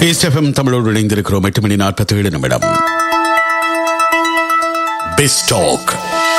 SFM தமிழோடு இணைந்திருக்கிறோம் எட்டு மணி நாற்பத்தி ஏழு நிமிடம் பெஸ்டாக்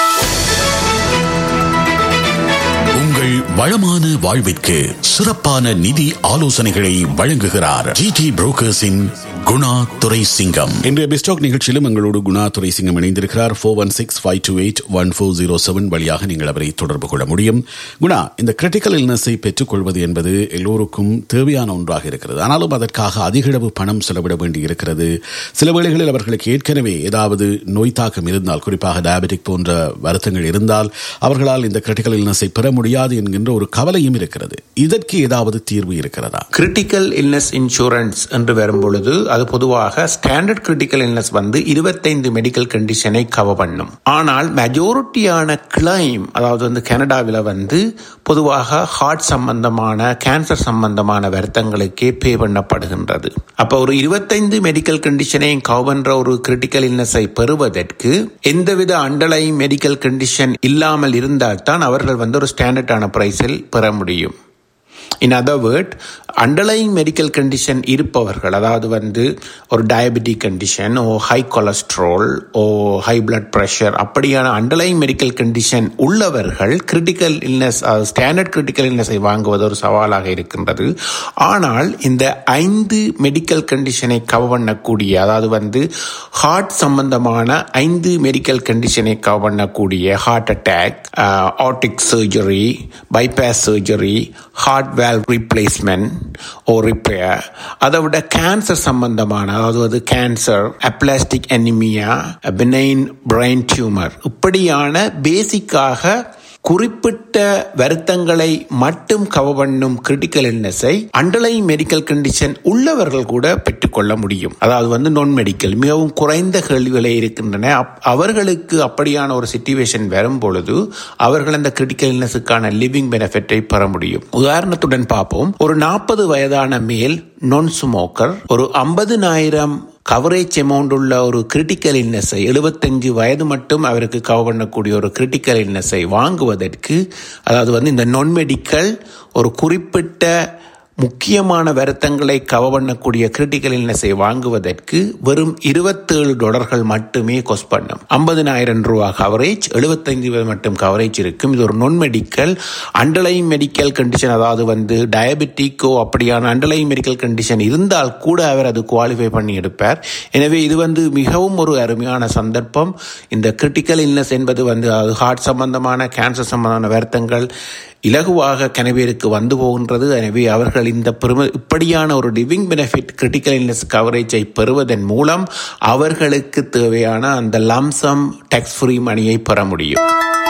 உங்கள் வளமான வாழ்விற்கு சிறப்பான நிதி ஆலோசனைகளை வழங்குகிறார் ஜிடி புரோக்கர்ஸின் குணா துரை சிங்கம் இன்றைய பெஸ்டாக் நிகழ்ச்சியிலும் எங்களோடு குணா துரை சிங்கம் இணைந்திருக்கிறார் four one six five two eight one four zero seven வழியாக நீங்கள் அவரை தொடர்பு கொள்ள முடியும் குணா இந்த கிரிட்டிக்கல் இல்னஸை பெற்றுக்கொள்வது என்பது எல்லோருக்கும் தேவையான ஒன்றாக இருக்கிறது ஆனாலும் அதற்காக அதிக அளவு பணம் செலவிட வேண்டி இருக்கிறது சில வேளைகளில் அவர்களுக்கு ஏற்கனவே ஏதாவது நோய் தாக்கம் இருந்தால் குறிப்பாக டயபெட்டிக் போன்ற வருத்தங்கள் இருந்தால் அவர்களால் இந்த கிரிட்டிக்கல் இல்னஸை பெற முடியாது என்கின்ற ஒரு கவலையும் இருக்கிறது இதற்கு ஏதாவது தீர்வு இருக்கிறதா கிரிட்டிக்கல் இல்னஸ் இன்சூரன்ஸ் என்று வரும்பொழுது அது பொதுவாக ஸ்டாண்டர்ட் கிரிட்டிக்கல் இல்னஸ் வந்து இருபத்தைந்து மெடிக்கல் கண்டிஷனை கவர் பண்ணும் ஆனால் மெஜாரிட்டியான கிளைம் அதாவது வந்து கனடாவில் வந்து பொதுவாக ஹார்ட் சம்பந்தமான கேன்சர் சம்பந்தமான வருத்தங்களுக்கே பே பண்ணப்படுகின்றது அப்போ ஒரு இருபத்தைந்து மெடிக்கல் கண்டிஷனையும் கவர் பண்ற ஒரு கிரிட்டிக்கல் இல்னஸை பெறுவதற்கு எந்தவித அண்டலை மெடிக்கல் கண்டிஷன் இல்லாமல் இருந்தால்தான் அவர்கள் வந்து ஒரு ஸ்டாண்டர்டான பிரைஸில் பெற முடியும் in other word underlying medical condition இருப்பவர்கள் அதாவது வந்து ஒரு diabetic condition or high cholesterol or high blood pressure அப்படியான அண்டர்லைங் மெடிக்கல் கண்டிஷன் உள்ளவர்கள் கிரிட்டிக்கல் இல்னஸ் ஸ்டாண்டர்ட் கிரிட்டிக்கல் இல்னஸை வாங்குவது ஒரு சவாலாக இருக்கின்றது ஆனால் இந்த ஐந்து மெடிக்கல் கண்டிஷனை கவர் பண்ணக்கூடிய அதாவது வந்து ஹார்ட் சம்பந்தமான ஐந்து மெடிக்கல் கண்டிஷனை கவர் பண்ணக்கூடிய heart attack aortic surgery bypass surgery heart valve replacement or repair அதை விட கேன்சர் சம்பந்தமான அதாவது cancer aplastic anaemia benign brain tumour இப்படியான பேசிக்காக குறிப்பிட்ட வருத்தங்களை மட்டும் கவர் பண்ணும் கிரிட்டிக்கல் இல்னஸை அண்டர்லை மெடிக்கல் கண்டிஷன் உள்ளவர்கள் கூட பெற்றுக்கொள்ள முடியும் அதாவது வந்து நான் மெடிக்கல் மிகவும் குறைந்த கேள்விகளே இருக்கின்றன அவர்களுக்கு அப்படியான ஒரு சுச்சுவேஷன் வரும் பொழுது அவர்கள் அந்த கிரிட்டிக்கல் இல்னஸுக்கான லிவிங் பெனிஃபிட்டை பெற முடியும் உதாரணத்துடன் பார்ப்போம் ஒரு நாற்பது வயதான மேல் நான் ஸ்மோக்கர் ஒரு ஐம்பதுனாயிரம் கவரேஜ் அமௌண்ட் உள்ள ஒரு கிரிட்டிக்கல் இல்னஸை எழுபத்தஞ்சு வயது மட்டும் அவருக்கு கவர் பண்ணக்கூடிய ஒரு கிரிட்டிக்கல் இல்னஸை வாங்குவதற்கு அதாவது வந்து இந்த நான் மெடிக்கல் ஒரு குறிப்பிட்ட முக்கியமான வருத்தங்களை கவர் பண்ணக்கூடிய கிரிட்டிக்கல் இல்னஸை வாங்குவதற்கு வெறும் இருபத்தேழு டாலர்கள் மட்டுமே கொஸ்ட் பண்ணும் ஐம்பதினாயிரம் ரூபா கவரேஜ் எழுபத்தைந்து மட்டும் கவரேஜ் இருக்கும் இது ஒரு non medical underlying medical condition அதாவது வந்து டயபெட்டிக்கோ அப்படியான அண்டர்லைன் மெடிக்கல் கண்டிஷன் இருந்தால் கூட அவர் அது குவாலிஃபை பண்ணி எடுப்பார் எனவே இது வந்து மிகவும் ஒரு அருமையான சந்தர்ப்பம் இந்த கிரிட்டிக்கல் இல்னஸ் என்பது வந்து அது ஹார்ட் சம்பந்தமான கேன்சர் சம்பந்தமான வருத்தங்கள் இலகுவாக கனவேருக்கு வந்து போகின்றது எனவே அவர்கள் இந்த பெரும இப்படியான ஒரு லிவிங் பெனிஃபிட் கிரிட்டிக்கல் இல்னஸ் கவரேஜை பெறுவதன் மூலம் அவர்களுக்கு தேவையான அந்த லம்சம் டேக்ஸ் ஃப்ரீ மணியை பெற முடியும்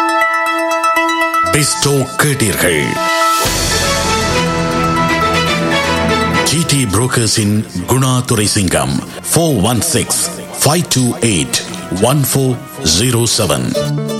பெஸ்டோ கேட்டீர்கள் GT புரோக்கர்ஸின் Guna Durai Singam four one six five two eight one four zero seven